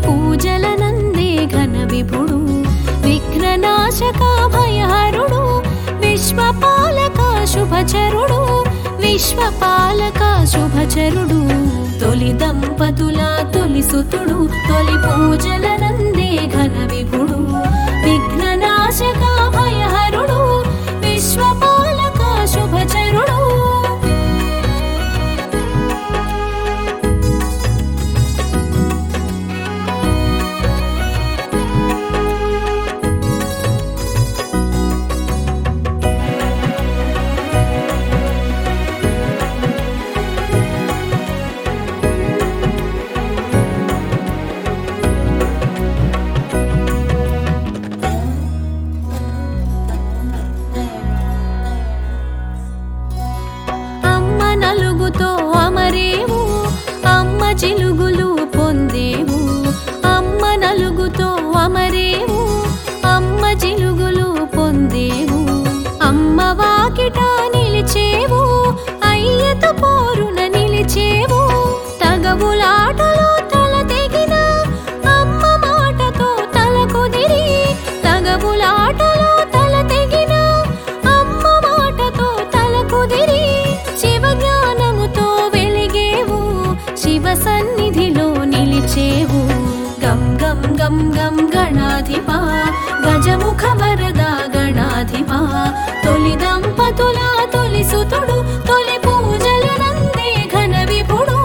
పూజల నందే ఘన విభుడు విఘ్ననాశక భయహరుడు విశ్వపాలక శుభచరుడు విశ్వపాలక శుభచరుడు తొలి దంపతుల తొలి సుతుడు తొలి పూజల నందే ఘన విభుడు విఘ్ననాశక భయహరుడు విశ్వపాలక శుభచరుడు అమ్మ నలుగుతో అమరేవు అమ్మ చిలుగులు పొందేవు అమ్మ నలుగుతో అమరేవు అమ్మ చిలుగులు పొందేవు అమ్మ వాకిట నిలిచేవు అయ్యత పోరున నిలిచేవు తగవులాటలో తల తెగిన అమ్మ మాటతో తల కుదిరి తగవులాటలో తల తెగిన అమ్మ మాటతో తల కుదిరి శివ జ్ఞానముతో వెలిగేవు శివ సన్నిధిలో నిలిచేవు గం గం గం గం గణాధిప గజముఖ వరద గణాధిప తొలి దంపతుల తొలి సుతుడు తొలి పూజల నందే ఘన విభుడు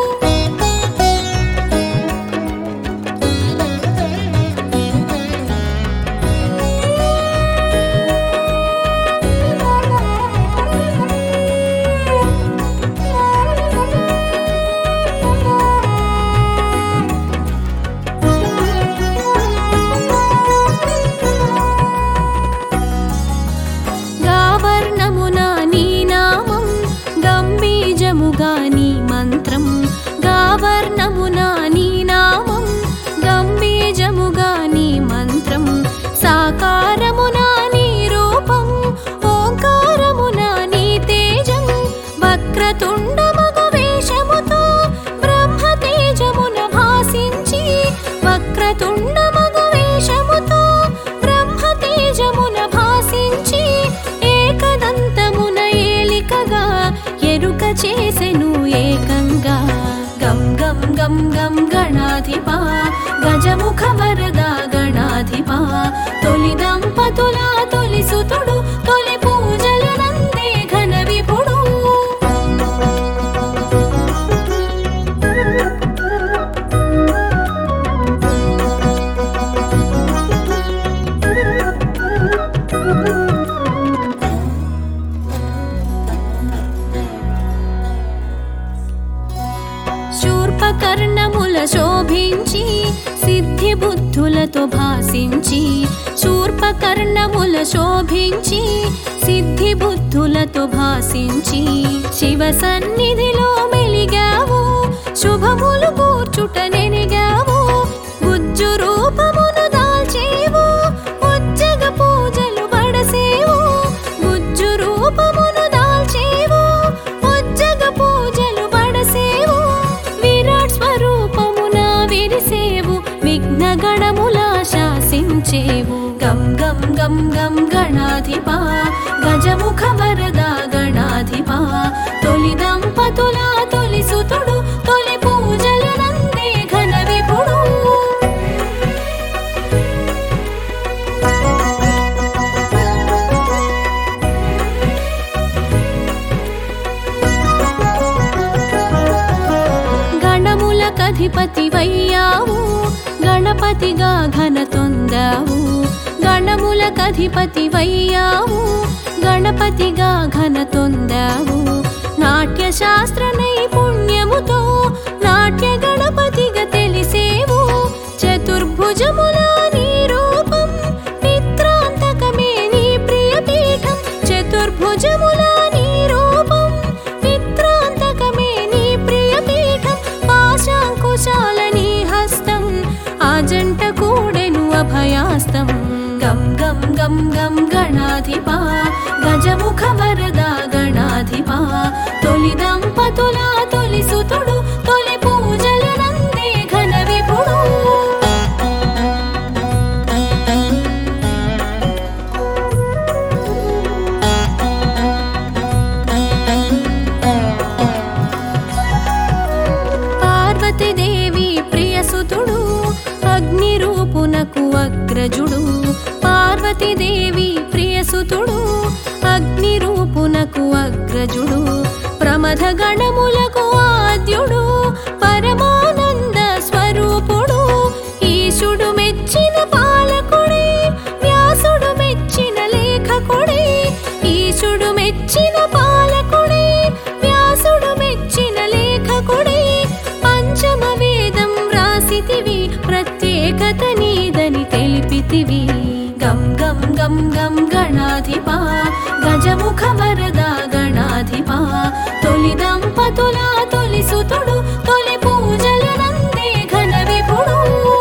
గావర్ణమున నీ నామం గంభీజముగా నీ మంత్రం గావర్ణమున నీ నామం గంభీజముగా నీ మంత్రం సాకారమున నీ రూపం ఓంకారమున నీ తేజం వక్రతుండమగు వేషముతో బ్రహ్మ తేజమున భాసించి వక్రతుండమగు వేషముతో బ్రహ్మ తేజమున భాసించి ఏకదంతమున ఏలికగా ఎరుక చేసెను ఏకంగా గం గం గం గం గణాధిప గజముఖ వరద గణాధిప తొలి దంపతుల తొలి సుతుడు తొలి పూజల నందే ఘన విభుడు శూర్పకర్ణముల శోభించి సిద్ధి బుద్ధులతో భాసించి శూర్పకర్ణముల శోభించి సిద్ధి బుద్ధులతో భాసించి శివ సన్నిధిలో మెలిగావు శుభములు కూర్చుట నెనిగావు గుజ్జు రూపమును దాల్చేవు ఉజ్జగ పూజలు బడసేవు గుజ్జు రూపమును దాల్చేవు ఉజ్జగ పూజలు బడసేవు విరాట్ స్వరూపమున విరిసేవు విఘ్న గణముల శాసించేవు గం గం గం గం గణాధిప గజముఖ వరద గణాధిప తొలి దంపతుల తొలి సుతుడు తొలి పూజల నందే ఘన విభుడు గణములకధిపతి వయ్యావు గణపతిగా ఘన తొందావు గణములకధిపతి వయ్యావు గణపతిగా ఘన తొందావు నాట్య శాస్త్ర నైపుణ్యముతో నాట్య గణపతిగా తెలిసేవు చతుర్భుజముల నీ రూపం మిత్రాంతకమే నీ ప్రియ పీఠం చతుర్భుజముల నీ రూపం మిత్రాంతకమే నీ ప్రియ పీఠం పాశాంకుశాల నీ హస్తం ఆ జంట కూడెను అభయాస్తం గం గం గం గం గణాధిప గజముఖ వరద గణాధిప తొలి దంపతుల తొలి సుతుడు తొలి పూజల నందే ఘన విభుడు అగ్ని రూపునకు అగ్రజుడు పార్వతీదేవి ప్రియసుతుడు అగ్ని రూపునకు అగ్రజుడు ప్రమథ గణములకు ఆద్యుడు పరమానంద స్వరూపుడు ఈశుడు మెచ్చిన పాలకుడే వ్యాసుడు మెచ్చిన లేఖకుడే ఈశుడు మెచ్చిన పాలకుడే వ్యాసుడు మెచ్చిన లేఖకుడే పంచమ వేదం రాసితివి ప్రత్యేకత నీదని తెలిపితివి గం గం గం గం గణాధిపా గజముఖ వరద గణాధిపా తొలి దంపతుల తొలి సుతుడు తొలి పూజల నందే ఘన విపుడు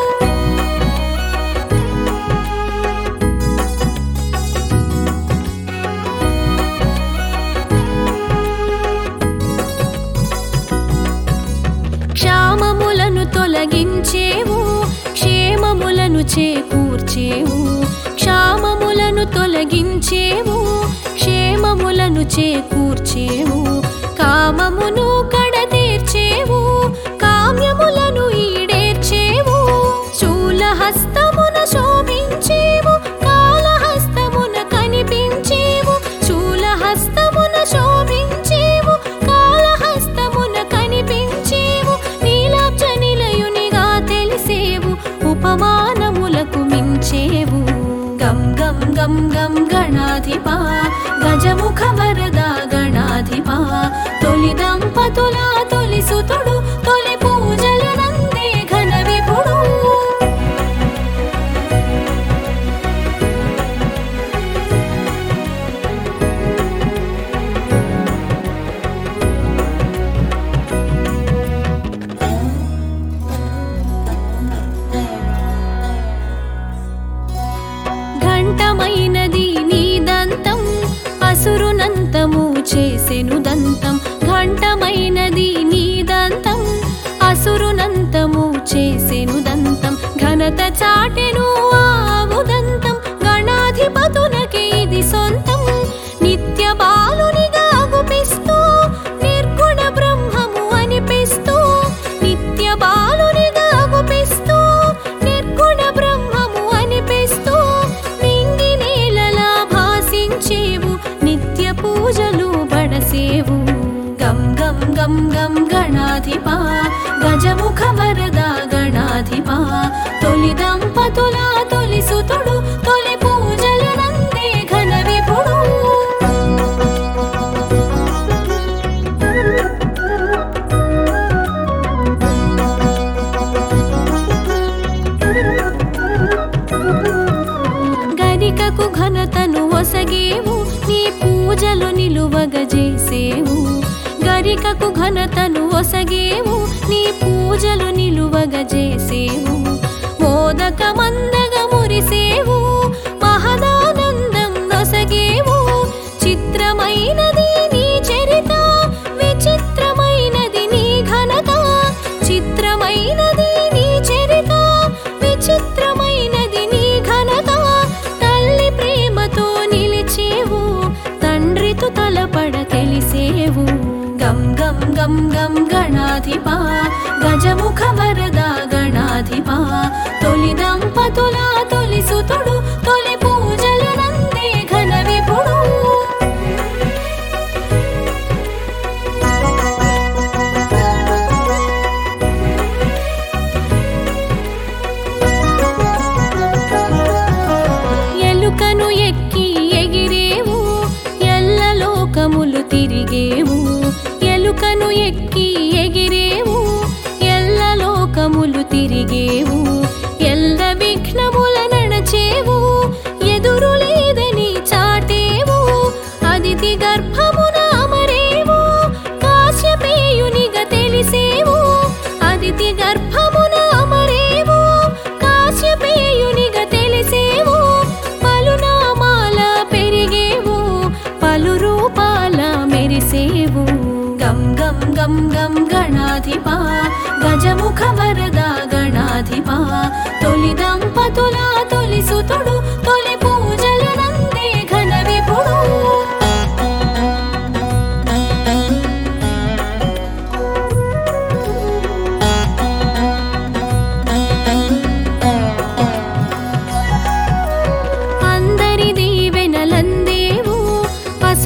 క్షామములను తొలగించేవు క్షేమములను చేకూర్చేవు క్షామములను తొలగించేవు క్షేమములను చేకూర్చేవు కామమును కడతీర్చేవు కామ్యములను ఈడేర్చేవు శూలహస్తమున శోభించేవు కాళహస్తమున కనిపించేవు శూలహస్తమున శోభించేవు కాళహస్తమున కనిపించేవు నీలాబ్జ నిలయునిగా తెలిసేవు ఉపమానములకు మించేవు గం గం గం గం గణాధిపా గజముఖ వరద గణాధిపా తొలి దంపతుల తొలి సుతుడు తొలి పూజల నందే ఘన విపుడు ఘంటమైనది నీ దంతం అసురునంతము చేసెను దంతం ఘంటమైనది నీ దంతం అసురునంతము చేసెను దంతం ఘనత చాటెను ఆవు దంతం గణాధిపతునకే ఇది సొంతం నిత్య బాలునిగా గుపిస్తూ నిర్గుణ బ్రహ్మము అనిపిస్తూ నిత్య బాలునిగా గుపిస్తూ నిర్గుణ బ్రహ్మము అనిపిస్తూ నింగి నేలలా భాసించేవు నిత్య పూజలు బడసేవు గం గం గం గం గణాధిపా గజముఖ వరద గణాధిపా తొలి దంపతుల తొలి సుతుడు తొలి పూజల నందే ఘన విపుడు గరికకు ఘనతను ఒసగేవు నీ పూజలు నిలువగజేసేవు గరికకు ఘనతను ఒసగేవు నీ పూజలు నిలువగజేసేవు మోదక మందగ మురిసేవు మహదానందం నొసగేవు చిత్రమైనది నీ చరిత విచిత్రమైనది నీ ఘనత చిత్రమైనది నీ చరిత విచిత్రమైనది నీ ఘనత తల్లి ప్రేమతో నిలిచేవు తండ్రితో తలపడ తెలిసేవు గం గం గం గం గణాధిపా గజముఖ వరద గణాధిపా తొలి దంపతుల తొలి సుతుడు తొలి పూజల నందే ఘన విపుడు ఎలుకను ఎక్కి ఎగిరేవు ఎల్ల లోకములు తిరిగేవు ఎలుకను ఎక్కి ఎగిరేవు ఎల్ల లోకములు తిరిగేవు ఎల్ల విఘ్నముల నడచేవు ఎదురు లేదని చాటేవు అదితి గర్భమున అమరేవు కాశ్యపేయునిగా తెలిసేవు అదితి గర్భమున అమరేవు కాశ్యపేయునిగా తెలిసేవు పలు నామాల పెరిగేవు పలు రూపాల మెరిసేవు గం గం గం గం గణాధిపా గజముఖ వరద గణాధిపా తొలి దంపతుల తొలి సుతుడు తొలి పూజల నందే ఘన విపుడు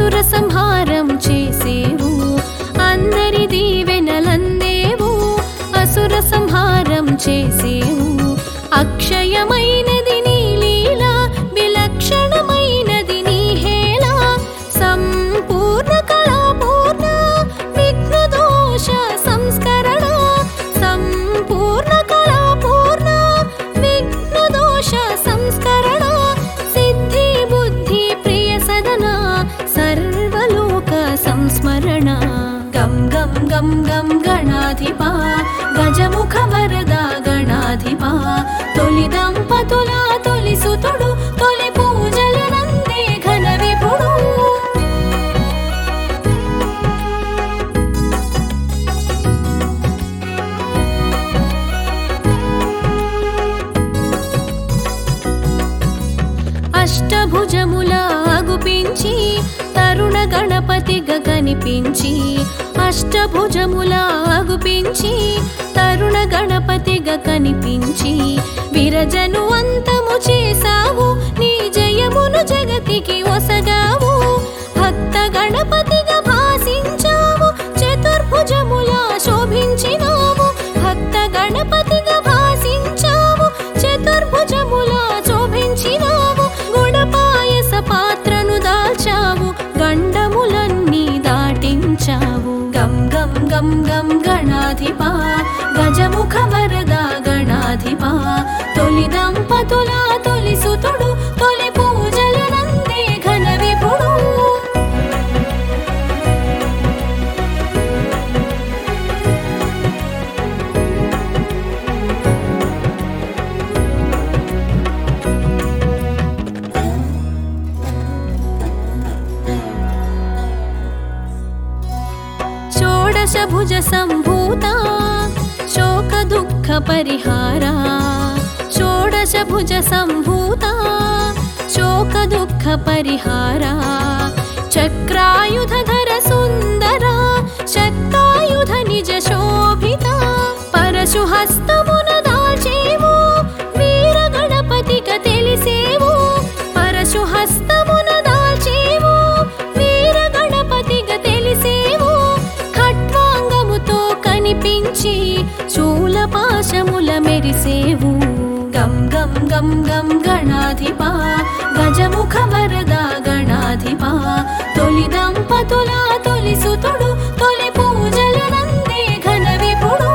అసుర సంహారం చేసేవు అందరి దీవెనలందేవు అసుర సంహారం చేసేవు అక్షయమైనది నీ లీల విలక్షణమైనది నీ హేళ సంపూర్ణ కళాపూర్ణ విఘ్న దోష సంస్కరణ సంపూర్ణ కళాపూర్ణ విఘ్న దోష సంస్కరణ సిద్ధి బుద్ధి ప్రియ సదన సర్వలోక సంస్మరణ గం గం గం గం గణాధిపా గజముఖ వరద గణాధిపా తొలి దంపతుల తొలి సుతుడు తొలి పూజల నందే ఘన విభుడు అష్టభుజముల అగుపించి తరుణ గణపతిగా కనిపించి అష్టభుజముల అగుపించి తరుణ గణపతిగా కనిపించి విరజను అంతము చేసావు నీ జయమును జగతికి ఒసగావు భక్త గణపతిగా భాసించావు చతుర్భుజముల శోభించినావు భక్త గణపతిగా భాసించావు చతుర్భుజముల శోభించినావు గుణపాయస పాత్రను దాల్చావు గండములన్నీ దాటించావు గం గం గం గం గణాధిపా గజముఖ వరద గణాధిపా తొలి దంపతుల తొలి సుతుడు తొలి పూజల నందే ఘన విభుడు షోడశభుజ సంభూత శోక దుఃఖ పరిహారా షోడశభుజ సంభూత శోక దుఃఖ పరిహారా చక్రాయుధర సుందర శక్తాయుధ నిజ శోభిత పరశు హస్తమున దాల్చేవు వీర గణపతిక తెలిసేవు పరశు హస్తమున దాల్చేవు వీర గణపతిగ తెలిసేవు ఖట్వాంగముతో కనిపించి శూలపాశముల మెరిసేవు గం గం గం గం గణాధిపా గజముఖ వరద గణాధిపా తొలి దంపతుల తొలి సుతుడు తొలి పూజల నందే ఘన విభుడు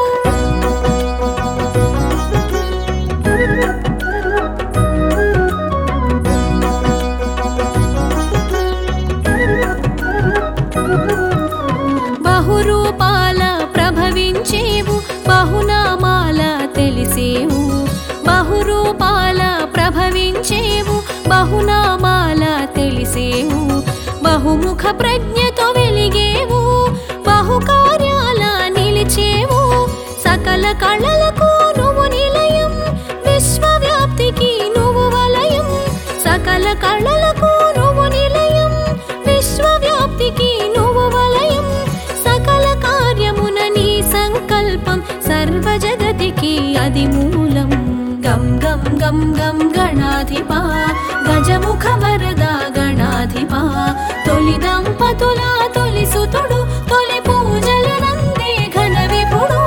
బహురూపాల ప్రభవించేవు బహునామాల తెలిసేవు బహురూపాల ప్రభవించేవు బహునామాల తెలిసేవు బహుముఖ ప్రజ్ఞతో వెలిగేవు బహుకార్యాల నిలిచేవు సకల కళలకు నువ్వు నిలయం విశ్వవ్యాప్తికి నువ్వు వలయం సకల కళలకు నువ్వు నిలయం విశ్వవ్యాప్తికి నువ్వు వలయం సకల కార్యమున నీ సంకల్పం సర్వ జగతికి అది మూలం గం గం గం గం గణాధిపా గజముఖ వరద గణాధిపా తొలి దంపతుల తొలి సుతుడు తొలి పూజల నందే ఘన విభుడు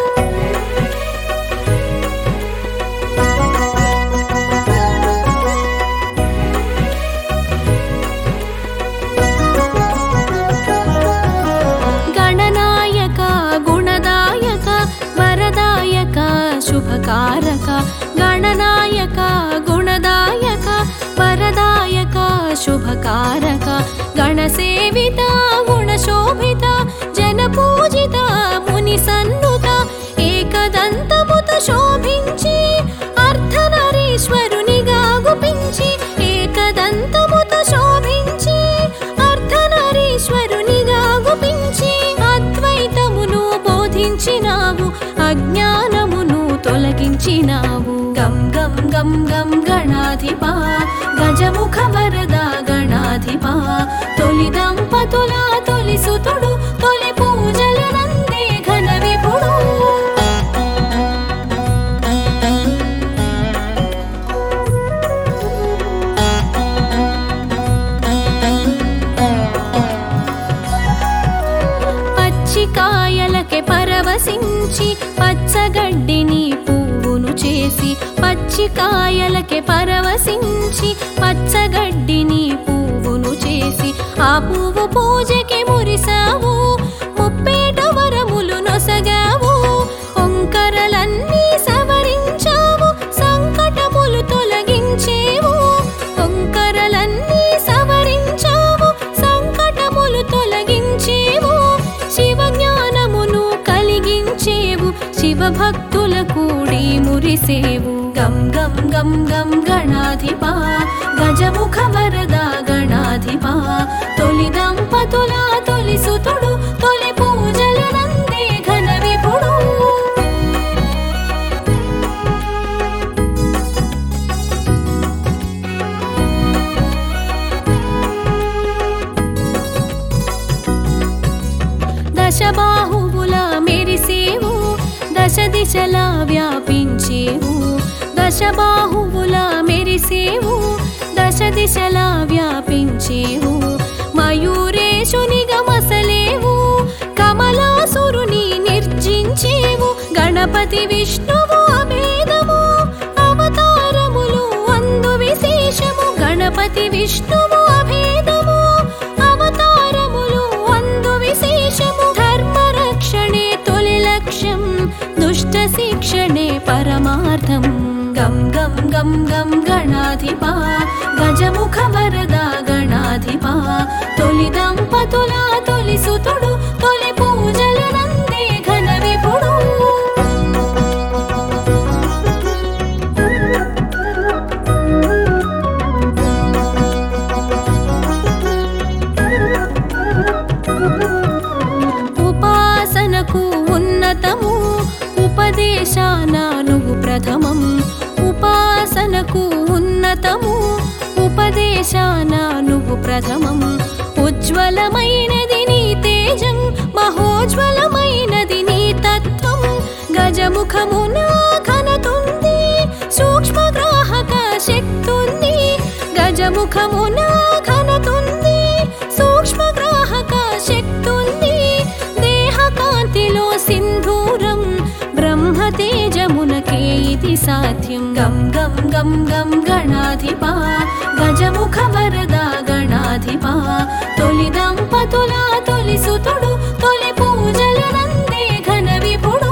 గణనాయక గుణదాయక వరదాయక శుభకారక గణనాయక గుణదాయక వరదాయక శుభకారక గణసేవిత గుణశోభిత జన పూజిత ముని సన్నుత ఏకదంతముత శోభించి అర్ధనరీశ్వరునిగా గుపించి ఏకదంతముత శోభించి అర్ధనరీశ్వరునిగా గుపించి అద్వైతమును బోధించినావు అజ్ఞానమును తొలగించినావు గం గం గం గం గణాధిపా గజముఖ వరద గణాధిపా తొలి దంపతుల తొలి సుతుడు తొలి పూజల నందే ఘన విభుడు పచ్చికాయలకే పరవశించి పచ్చగడ్డిని పువ్వును చేసి ఆ పువ్వు పూజకి మురిసావు ముప్పేట వరములు నొసగావు ఒంకరలన్నీ సవరించావు సంకటములు తొలగించేవు ఒంకరలన్నీ సవరించావు సంకటములు తొలగించేవు శివ జ్ఞానమును కలిగించేవు శివ భక్తుల కూడి మురిసేవు గం గం గం గం గణాధిపా గజముఖ వరద గణాధిపా తొలి దంపతుల తొలి సుతుడు తొలి పూజల నందే ఘన విపుడు దశబాహువుల మెరిసేవు దశ దిశలా వ్యాపించేవు దశబాహువుల మెరిసేవు దశ దిశలా వ్యాపించేవు మయూరేశునిగా మసలేవు కమలాసురుని నిర్జించేవు గణపతి విష్ణువు అభేదము అవతారములు అందు విశేషము గణపతి విష్ణువు అభేదము అవతారములు అందు విశేషము ధర్మ రక్షణే తొలి లక్ష్యం దుష్ట శిక్షణే పరమార్థం గం గం గం గం గణాధిపా గజముఖ వరద గణాధిపా తొలి దంపతుల తొలి సుతుడు తొలి పూజల నందే ఘన విపుడు ఉపాసనకు ఉన్నతము ఉపదేశాన నువ్వు ప్రథమం ఉపాసనకు ఉన్నతము ఉపదేశాన నువ్వు ప్రథమం ఉజ్వలమైనది నీ తేజం మహోజ్వలమైనది నీ తత్వం గజముఖమున ఘనతుంది సూక్ష్మగ్రాహక శక్తుంది గజముఖమున ఘనతుంది సూక్ష్మగ్రాహక శక్తుంది దేహ కాంతిలో సింధూరం బ్రహ్మ తేజమునకే ఇది సాధ్యం గం గం గం గం గణాధిపా గజముఖ వరద గణాధిపా తొలి దంపతుల తొలి సుతుడు తొలి పూజల నందే ఘన విపుడు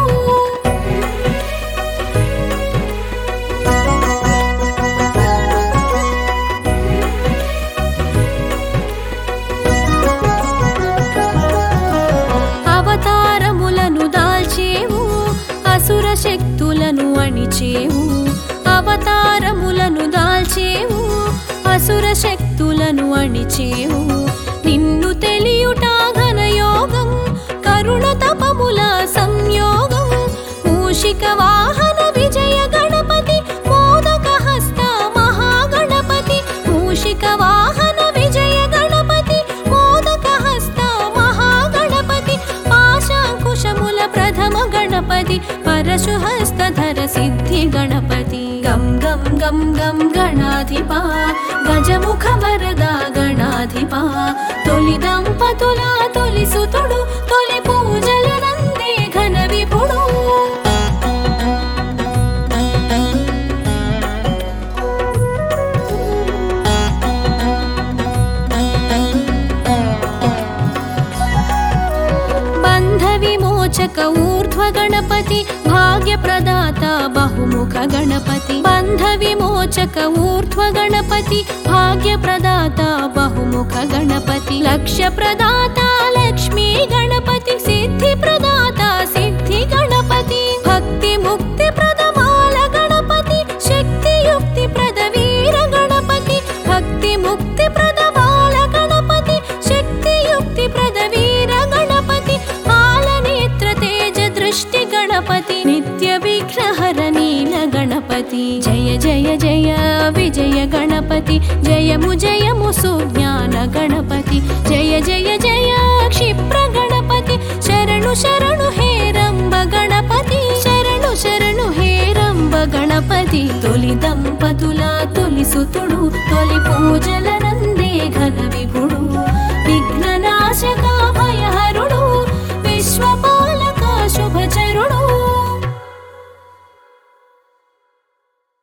అవతారములను దాల్చేవు అసుర శక్తులను అణిచేవు అవతారములను దాల్చేవు అసుర శక్తులను అణిచేవు నిన్ను తెలియుట ఘనయోగం కరుణ తపముల సంయోగం మూషిక వాహన విజయ గణపతి మోదక హస్త మహాగణపతి మూషిక వాహన విజయ గణపతి మోదక హస్త మహాగణపతి పాశాంకుశముల ప్రథమ గణపతి పరశుహస్తధర సిద్ధి గణపతి గం గం గం గం గణాధిపా గజముఖ వరద గణాధిపా తొలి దంపతుల తొలి సుతుడు తొలి పూజల నందే ఘన విపుడు బంధ విమోచక ఊర్ధ్వ గణపతి భాగ్య ప్రదాత బహుముఖ గణపతి బంధ విమోచక ఊర్ధ్వ గణపతి భాగ్య ప్రదాత బహుముఖ గణపతి లక్ష్య ప్రదాత లక్ష్మీ గణపతి సిద్ధి ప్రదాత సిద్ధి గణపతి భక్తి ముక్తి ప్రదమాల గణపతి శక్తి యుక్తి ప్రద వీర గణపతి భక్తి ముక్తి ప్రదమాల గణపతి శక్తి యుక్తి ప్రద వీర గణపతి పాలనేత్ర తేజ దృష్టి గణపతి నిత్య విఘ్నహర నీల గణపతి జయ జయ జయ విజయ గణపతి జయము జయము సుజ్ఞాన గణపతి జయ జయ జయ క్షిప్ర గణపతి శరణు శరణు హే రంబ గణపతి శరణు శరణు హే రంబ గణపతి తొలి దంపతుల తొలి సుతుడు తొలి పూజల నందే ఘన విభుడు